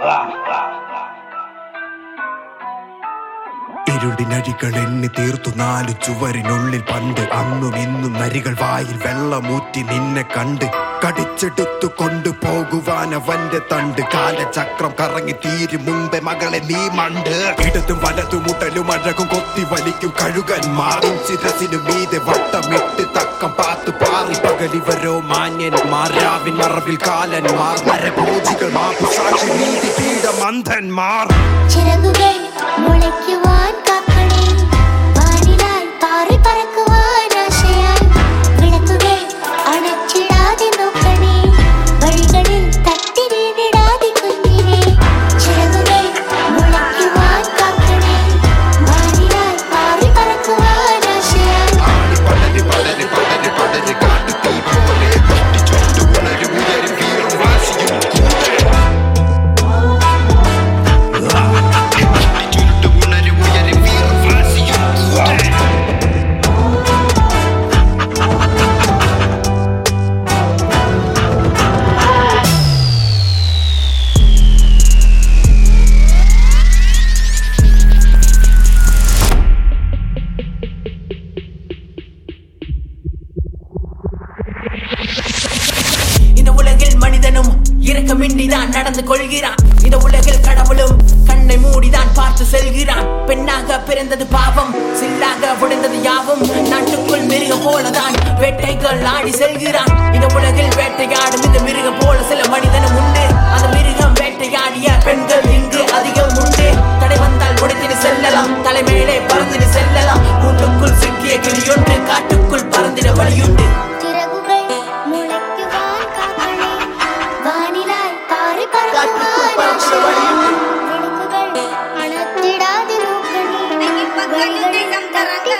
ഇരുടിനരികൾ എണ്ണി തീർത്തു നാലു ചുവരിനുള്ളിൽ പണ്ട് അന്നും ഇന്നും നരികൾ വായിൽ വെള്ളമൂറ്റി നിന്നെ കണ്ട് കടിച്ചെടുത്തു കൊണ്ടുപോകുവാൻ അവന്റെ തണ്ട് കാലചക്രം കറങ്ങി തീരും മുമ്പേ മകളെ നീ മണ്ട് ഇടതും വലതും മുട്ടലും അഴകും കൊത്തി വലിക്കും കഴുകന്മാറും ശിരസിനു മീതെ വട്ടമിട്ട് തക്കം പാത്തു പാറി പകലിവരോ മാന്യന്മാർ രാവിൻ മറവിൽ കാലന്മാർ മരഭോജികൾ മാപ്പുസാക്ഷി നീതി പീഠമന്ധന്മാർ ചിറകുകൾ മുളയ്ക്കുവാൻ കാക്കണേ വാനിലായി പാറി പറക്കുവാൻ ആശയായി വിളക്കുകൾ അണച്ചിടാതെ നോക്കണേ വഴികളിൽ തട്ടി വീണിടാതെ കുഞ്ഞിനെ ചിറകുകൾ മുളയ്ക്കുവാൻ കാക്കണേ വാനിലായി പാറി പറക്കുവാൻ ആശയായി പടര് പടര് പടര് പടര് കാട്ടു തീ പോലെ പൊട്ടിച്ചോണ്ട് ഉണരും ഉയരും വീറും വാശിയും ചുരുട്ട് ഉണരും ഉയരും വീറും വാശിയും இந்த உலகில் மனிதனும் இரக்கமின்றிதான் நடந்து கொள்கிறான் இந்த உலகில் கடவுளும் கண்ணை மூடிதான் பார்த்து செல்கிறான் பெண்ணாக பிறந்தது பாவம் சில்லாக உடைந்தது யாவும் நாட்டுக்குள் மிருகம் போலதான் வேட்டைகள் ஆடி செல்கிறான் இந்த உலகில் வேட்டையாடும் இந்த மிருகம் போல சில மனிதனும் உண்டு அந்த மிருகம் வேட்டையாடிய பெண்கள் இங்கு அதிகம் உண்டு தடை வந்தால் உடைத்தினு செல்லலாம் தலைமையிலே பறந்தினு செல்லலாம் கூட்டுக்குள் சிக்கிய கிளியொன்று காட்டுக்குள் பறந்திட வழியுண்டு ചിറകുകൾ മുളയ്ക്കുവാൻ കാക്കണേ വാനിലായി പാറി പറക്കുവാൻ ആശയായി വിളക്കുകൾ അണച്ചിടാതെ നോക്കണേ വഴികളിൽ തട്ടി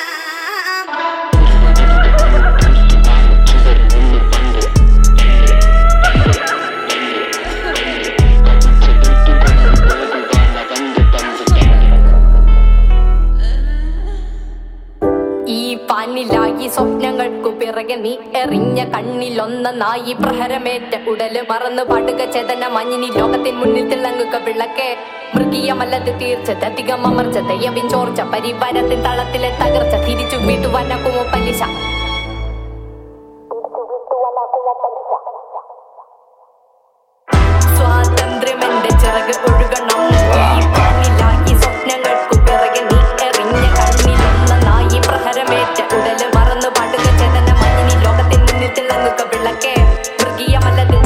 ഈ പാനിലായി സ്വപ്നങ്ങൾക്കു പിറകെ നീ എറിഞ്ഞ കണ്ണിലൊന്ന നായി പ്രഹരമേറ്റ ഉടല് മറന്നു പാടുക ചേതന മഞ്ഞിനി ലോകത്തിൻ മുന്നിൽ തിളങ്ങുക വിളക്കെ മൃഗീയമല്ലത് തീർച്ചത് അധികം അമർച്ച ദയവിൻ ചോർച്ച പരിവാരത്തിൻ തളത്തിലെ തകർച്ച തിരിച്ചു വീട്ടുവാനാക്കുമോ പലിശ സ്വാതന്ത്ര്യമെന്റെ ചിറക് ഒഴുകണം ഈ പാനിലായി സ്വപ്നങ്ങൾക്കു പിറകെ നീ എറിഞ്ഞ കണ്ണിലൊന്ന നായി പ്രഹരമേറ്റ ഉടല് മറന്നു പാടുക ചേതന മഞ്ഞിനി ലോകത്തിൻ മുന്നിൽ തിളങ്ങുക വിളക്കെ മൃഗീയമല്ലത്